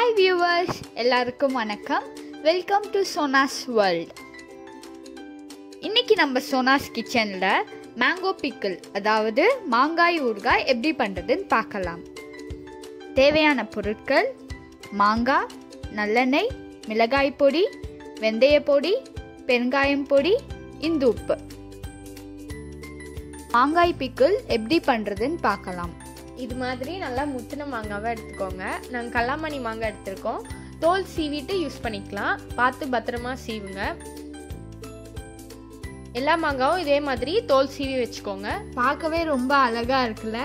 hi viewers எல்லாருக்கும் வணக்கம் welcome to சோனாஸ் world இன்னைக்கு நம்ம சோனாஸ் கிச்சனில் மேங்கோ பிக்கிள் அதாவது மாங்காய் ஊறுகாய் எப்படி பண்ணுறதுன்னு பார்க்கலாம் தேவையான பொருட்கள் மாங்காய் நல்லெண்ணெய் மிளகாய் பொடி வெந்தய பொடி பெருங்காயம் பொடி இந்து உப்பு மாங்காய் பிக்கிள் எப்படி பண்ணுறதுன்னு பார்க்கலாம் இது மாதிரி நல்லா முத்தின மாங்காவை எடுத்துக்கோங்க நாங்கள் கல்லாமணி மாங்காய் எடுத்திருக்கோம் தோல் சீவிட்டு யூஸ் பண்ணிக்கலாம் பார்த்து பத்திரமா சீவுங்க எல்லா மாங்காவும் இதே மாதிரி தோல் சீவி வச்சுக்கோங்க பார்க்கவே ரொம்ப அழகா இருக்குல்ல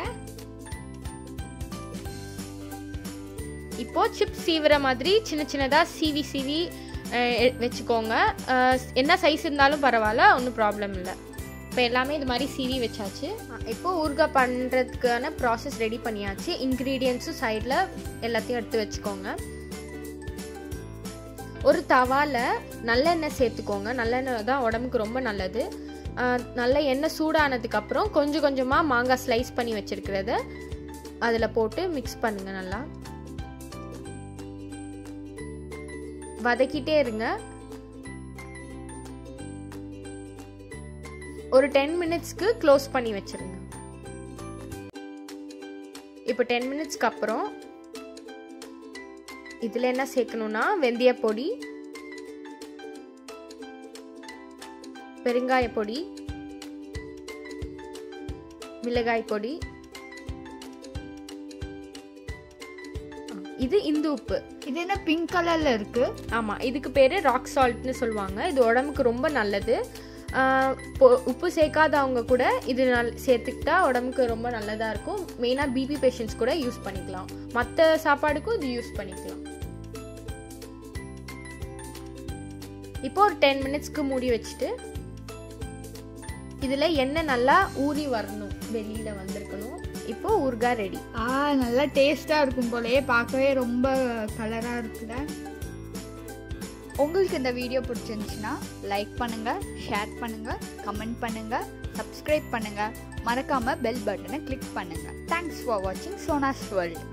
இப்போ சிப் சீவுற மாதிரி சின்ன சின்னதாக சீவி சீவி அஹ், எ- வச்சுக்கோங்க அஹ், என்ன சைஸ் இருந்தாலும் பரவாயில்ல ஒன்றும் ப்ராப்ளம் இல்லை இப்போ எல்லாமே இது மாதிரி சீவி வச்சாச்சு அஹ், இப்போ ஊறுகாய் பண்ணுறதுக்கான ப்ராசஸ் ரெடி பண்ணியாச்சு இன்க்ரீடியன்ஸும் சைடில் எல்லாத்தையும் எடுத்து வச்சுக்கோங்க ஒரு தவால நல்லெண்ணெய் சேர்த்துக்கோங்க நல்லெண்ணெய் தான் உடம்புக்கு ரொம்ப நல்லது அஹ், நல்ல எண்ணெய் சூடானதுக்கு அப்புறம் கொஞ்சம் கொஞ்சமாக மாங்காய் ஸ்லைஸ் பண்ணி வச்சிருக்கிறத அதில் போட்டு மிக்ஸ் பண்ணுங்க நல்லா வதக்கிட்டே இருங்க ஒரு டென் மினிட்ஸ்க்கு க்ளோஸ் பண்ணி வச்சிருங்க இப்போ டென் மினிட்ஸ்க்கு அப்புறம் இதில் என்ன சேர்க்கணும்னா வெந்தய பொடி பெருங்காய பொடி மிளகாய் பொடி இது இந்து உப்பு இது என்ன பிங்க் கலர்ல இருக்கு ஆமாம் இதுக்கு பேர் ராக் சால்ட்னு சொல்லுவாங்க இது உடம்புக்கு ரொம்ப நல்லது ஆஹ் பொ- உப்பு சேர்க்காதவங்க கூட இது நல் சேர்த்துக்கிட்டா உடம்புக்கு ரொம்ப நல்லதாக இருக்கும் மெயினாக பிபி பேஷண்ட்ஸ் கூட யூஸ் பண்ணிக்கலாம் மற்ற சாப்பாடுக்கும் இது யூஸ் பண்ணிக்கலாம் இப்போ ஒரு டென் மினிட்ஸ்க்கு மூடி வச்சுட்டு இதில் எண்ணெய் நல்லா ஊறி வரணும் வெளியில் வந்திருக்கணும் இப்போ ஊறுகாய் ரெடி ஆ நல்லா டேஸ்டா இருக்கும் போலயே பார்க்கவே ரொம்ப கலரா இருக்குல்ல உங்களுக்கு இந்த வீடியோ பிடிச்சிருந்துச்சுன்னா லைக் பண்ணுங்க ஷேர் பண்ணுங்க கமெண்ட் பண்ணுங்க சப்ஸ்கிரைப் பண்ணுங்க மறக்காம பெல் பட்டனை கிளிக் பண்ணுங்க தேங்க்ஸ் ஃபார் வாட்சிங் சோனாஸ் வேர்ல்ட்